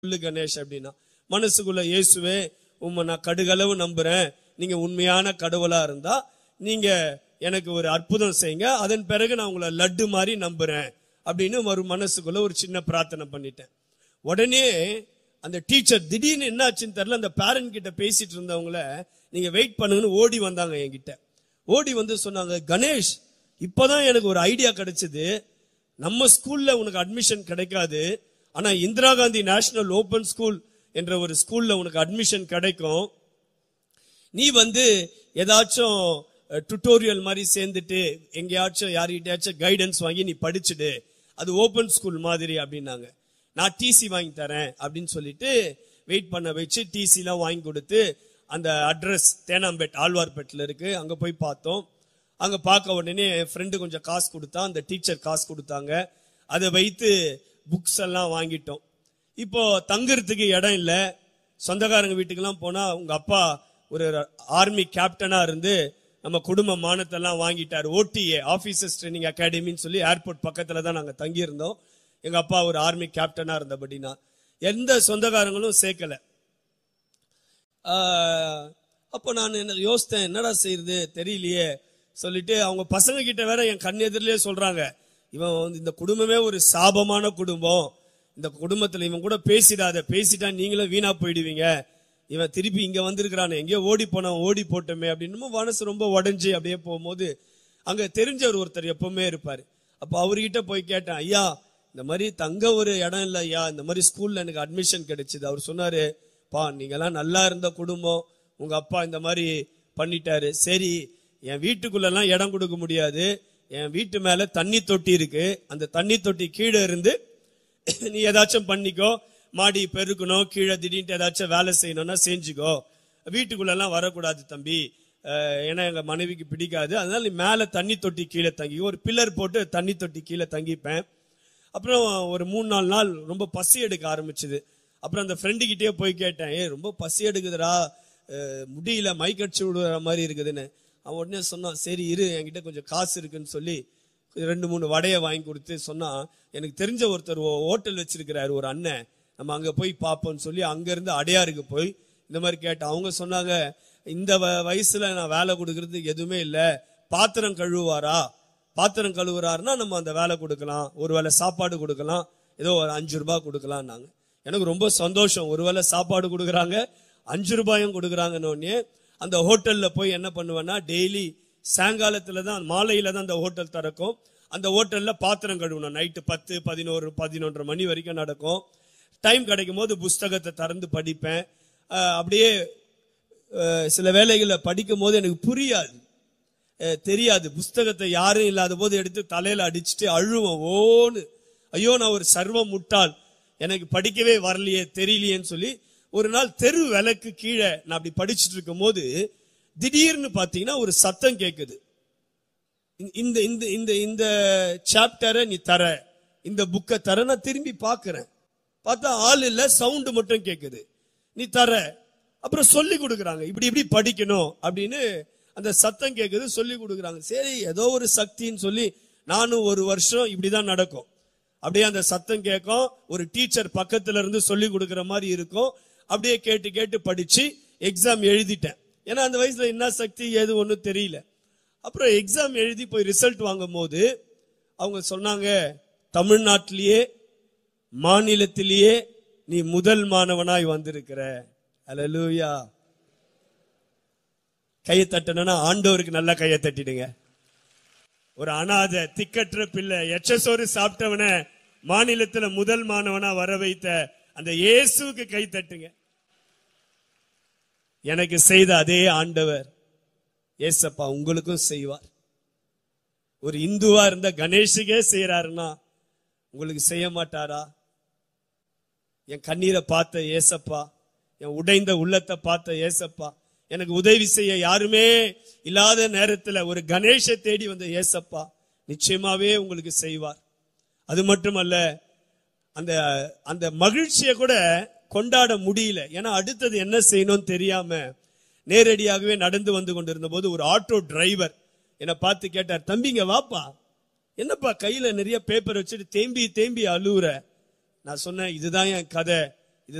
சொல்லு கணேஷ் அப்படின்னா மனசுக்குள்ள இயேசுவே உம்மை நான் கடுகளவு நம்புறேன் நீங்க உண்மையான கடவுளா இருந்தா நீங்க எனக்கு ஒரு அற்புதம் செய்யுங்க அதன் பிறகு நான் உங்களை லட்டு மாதிரி நம்புறேன் அப்படின்னு ஒரு மனசுக்குள்ள ஒரு சின்ன பிரார்த்தனை பண்ணிட்டேன் உடனே அந்த டீச்சர் திடீர்னு என்னாச்சுன்னு தெரியல அந்த பேரண்ட் கிட்ட பேசிட்டு இருந்தவங்கள நீங்க வெயிட் பண்ணுங்கன்னு ஓடி வந்தாங்க என்கிட்ட ஓடி வந்து சொன்னாங்க கணேஷ் இப்பதான் எனக்கு ஒரு ஐடியா கிடைச்சது நம்ம ஸ்கூல்ல உனக்கு அட்மிஷன் கிடைக்காது ஆனா Indira Gandhi National Open School என்ற ஒரு ஸ்கூல்ல உனக்கு அட்மிஷன் கிடைக்கும் நீ வந்து ஏதாச்சும் டுட்டோரியல் மாதிரி சேர்ந்துட்டு எங்கேயாச்சும் யார்கிட்டயாச்சும் கைடன்ஸ் வாங்கி நீ படிச்சுடு அது ஓபன் ஸ்கூல் மாதிரி அப்படின்னாங்க நான் டிசி வாங்கி தரேன் அப்படின்னு சொல்லிட்டு வெயிட் பண்ண வச்சு டிசி எல்லாம் வாங்கி கொடுத்து அந்த அட்ரஸ் தேனாம்பேட் ஆழ்வார்பேட்டில் இருக்கு அங்க போய் பார்த்தோம் அங்க பார்க்க உடனே என் ஃப்ரெண்டு கொஞ்சம் காசு கொடுத்தா அந்த டீச்சர் காசு கொடுத்தாங்க அதை வைத்து புக்ஸ் எல்லாம் வாங்கிட்டோம் இப்போ தங்குறதுக்கு இடம் இல்ல சொந்தக்காரங்க வீட்டுக்கெல்லாம் போனா உங்க அப்பா ஒரு ஆர்மி கேப்டனா இருந்து நம்ம குடும்ப மானத்தெல்லாம் வாங்கிட்டார் ஓடிஏ ஆபீசர்ஸ் ட்ரைனிங் அகாடமின்னு சொல்லி ஏர்போர்ட் பக்கத்துல தான் நாங்க தங்கி இருந்தோம் எங்க அப்பா ஒரு ஆர்மி கேப்டனா இருந்தபடினா எந்த சொந்தக்காரங்களும் சேர்க்கல ஆஹ், அப்போ நான் என்ன யோசித்தேன் என்னடா செய்யறது தெரியலையே சொல்லிட்டு அவங்க பசங்க கிட்ட வேற என் கண் எதிரிலே சொல்றாங்க இவன் வந்து இந்த குடும்பமே ஒரு சாபமான குடும்பம் இந்த குடும்பத்துல இவன் கூட பேசிடாத பேசிட்டா நீங்களும் வீணா போயிடுவீங்க இவன் திருப்பி இங்க வந்திருக்கிறானே எங்கேயோ ஓடி போனவன் ஓடி போட்டோமே அப்படின்னு மனசு ரொம்ப உடைஞ்சு அப்படியே போகும்போது அங்க தெரிஞ்சவர் ஒருத்தர் எப்பவுமே இருப்பாரு அப்ப அவர்கிட்ட போய் கேட்டேன் ஐயா இந்த மாதிரி தங்க ஒரு இடம் இல்ல ஐயா இந்த மாதிரி ஸ்கூல்ல எனக்கு அட்மிஷன் கிடைச்சது அவர் சொன்னாரு பா நீங்கெல்லாம் நல்லா இருந்த குடும்பம் உங்க அப்பா இந்த மாதிரி பண்ணிட்டாரு சரி என் வீட்டுக்குள்ள எல்லாம் இடம் கொடுக்க முடியாது என் வீட்டு மேல தண்ணி தொட்டி இருக்கு அந்த தண்ணி தொட்டி கீழே இருந்து நீ ஏதாச்சும் பண்ணிக்கோ மாடி பெருக்கணும் கீழே திடீர்னு ஏதாச்சும் வேலை செய்யணும்னா செஞ்சுக்கோ வீட்டுக்குள்ள எல்லாம் வரக்கூடாது தம்பி அஹ், ஏன்னா எங்க மனைவிக்கு பிடிக்காது அதனால நீ மேல தண்ணி தொட்டி கீழே தங்கி ஒரு பில்லர் போட்டு தண்ணி தொட்டி கீழே தங்கிப்பேன் அப்புறம் ஒரு மூணு நாலு நாள் ரொம்ப பசி எடுக்க ஆரம்பிச்சுது அப்புறம் அந்த ஃப்ரெண்டு கிட்டயே போய் கேட்டேன் ஏ ரொம்ப பசி எடுக்குதுடா அஹ், முடியல மைக்கடிச்சு விடுற மாதிரி இருக்குதுன்னு அவன் உடனே சொன்னான் சரி இரு என்கிட்ட கொஞ்சம் காசு இருக்குன்னு சொல்லி ரெண்டு மூணு வடையை வாங்கி கொடுத்து சொன்னா எனக்கு தெரிஞ்ச ஒருத்தர் ஹோட்டல் வச்சிருக்கிறாரு ஒரு அண்ணன் நம்ம அங்க போய் பார்ப்போம்னு சொல்லி அங்க இருந்து அடையாருக்கு போய் இந்த மாதிரி கேட்டேன் அவங்க சொன்னாங்க இந்த வ- வயசுல நான் வேலை கொடுக்கறதுக்கு எதுவுமே இல்ல பாத்திரம் கழுவுவாரா பாத்திரம் கழுவுறாருன்னா நம்ம அந்த வேலை கொடுக்கலாம் ஒருவேளை சாப்பாடு கொடுக்கலாம் ஏதோ ஒரு அஞ்சு ரூபாய் கொடுக்கலாம்னாங்க எனக்கு ரொம்ப சந்தோஷம் ஒருவேளை சாப்பாடு கொடுக்குறாங்க அஞ்சு ரூபாயும் கொடுக்குறாங்கன்னு உடனே அந்த ஹோட்டல்ல போய் என்ன பண்ணுவேன்னா டெய்லி சாயங்காலத்துல தான் மாலையில தான் அந்த ஹோட்டல் திறக்கும் அந்த ஹோட்டல்ல பாத்திரம் கழுவணும் நைட்டு பத்து பதினோரு பதினொன்றரை மணி வரைக்கும் நடக்கும் டைம் கிடைக்கும் போது புஸ்தகத்தை திறந்து படிப்பேன் அஹ் அப்படியே அஹ் சில வேலைகளை படிக்கும் போது எனக்கு புரியாது அஹ் தெரியாது புஸ்தகத்தை யாரும் இல்லாத போது எடுத்து தலையில அடிச்சுட்டு அழுவேன் ஓன்னு ஐயோ நான் ஒரு சர்வ முட்டாள் எனக்கு படிக்கவே வரலையே தெரியலையேன்னு சொல்லி ஒரு நாள் தெரு விளக்கு கீழே நான் அப்படி படிச்சுட்டு இருக்கும் போது திடீர்னு பாத்தீங்கன்னா ஒரு சத்தம் கேக்குது இந்த இந்த இந்த இந்த சாப்டரை நீ தர இந்த புக்கை தர நான் திரும்பி பார்க்கிறேன் பார்த்தா ஆள் இல்ல சவுண்ட் மட்டும் கேக்குது நீ தர அப்புறம் சொல்லி கொடுக்குறாங்க இப்படி இப்படி படிக்கணும் அப்படின்னு அந்த சத்தம் கேக்குது சொல்லி கொடுக்குறாங்க சரி ஏதோ ஒரு சக்தின்னு சொல்லி நானும் ஒரு வருஷம் இப்படிதான் நடக்கும் அப்படியே அந்த சத்தம் கேட்கும் ஒரு டீச்சர் பக்கத்துல இருந்து சொல்லி கொடுக்கிற மாதிரி இருக்கும் அப்படியே கேட்டு கேட்டு படிச்சு எக்ஸாம் எழுதிட்டேன் ஏன்னா அந்த வயசுல என்ன சக்தி ஏது ஒண்ணும் தெரியல அப்புறம் எக்ஸாம் எழுதி போய் ரிசல்ட் வாங்கும் போது அவங்க சொன்னாங்க தமிழ்நாட்டிலேயே மாநிலத்திலேயே நீ முதல் மாணவனாய் வந்திருக்கிற அல்லேலூயா கையை தட்டணும்னா ஆண்டவருக்கு நல்லா கையை தட்டிடுங்க ஒரு அனாதை திக்கற்ற பிள்ளை எச்சசோறு சாப்பிட்டவன மாநிலத்துல முதல் மாணவனா வர வைத்த அந்த இயேசுவுக்கு கை தட்டுங்க எனக்கு செய்த அதே ஆண்டவர் ஏசப்பா உங்களுக்கும் செய்வார் ஒரு இந்துவா இருந்த கணேஷுக்கே செய்யறாருன்னா உங்களுக்கு செய்ய மாட்டாரா என் கண்ணீரை பார்த்த ஏசப்பா என் உடைந்த உள்ளத்தை பார்த்த ஏசப்பா எனக்கு உதவி செய்ய யாருமே இல்லாத நேரத்துல ஒரு கணேஷை தேடி வந்த ஏசப்பா நிச்சயமாவே உங்களுக்கு செய்வார் அது மட்டுமல்ல அந்த அந்த மகிழ்ச்சியை கூட கொண்டாட முடியல ஏன்னா அடுத்தது என்ன செய்யணும்னு தெரியாம நேரடியாகவே நடந்து வந்து கொண்டிருந்த போது ஒரு ஆட்டோ டிரைவர் என்னை பார்த்து கேட்டார் தம்பிங்க வாப்பா என்னப்பா கையில நிறைய பேப்பர் வச்சுட்டு தேம்பி தேம்பி அழுவுற நான் சொன்னேன் இதுதான் என் கதை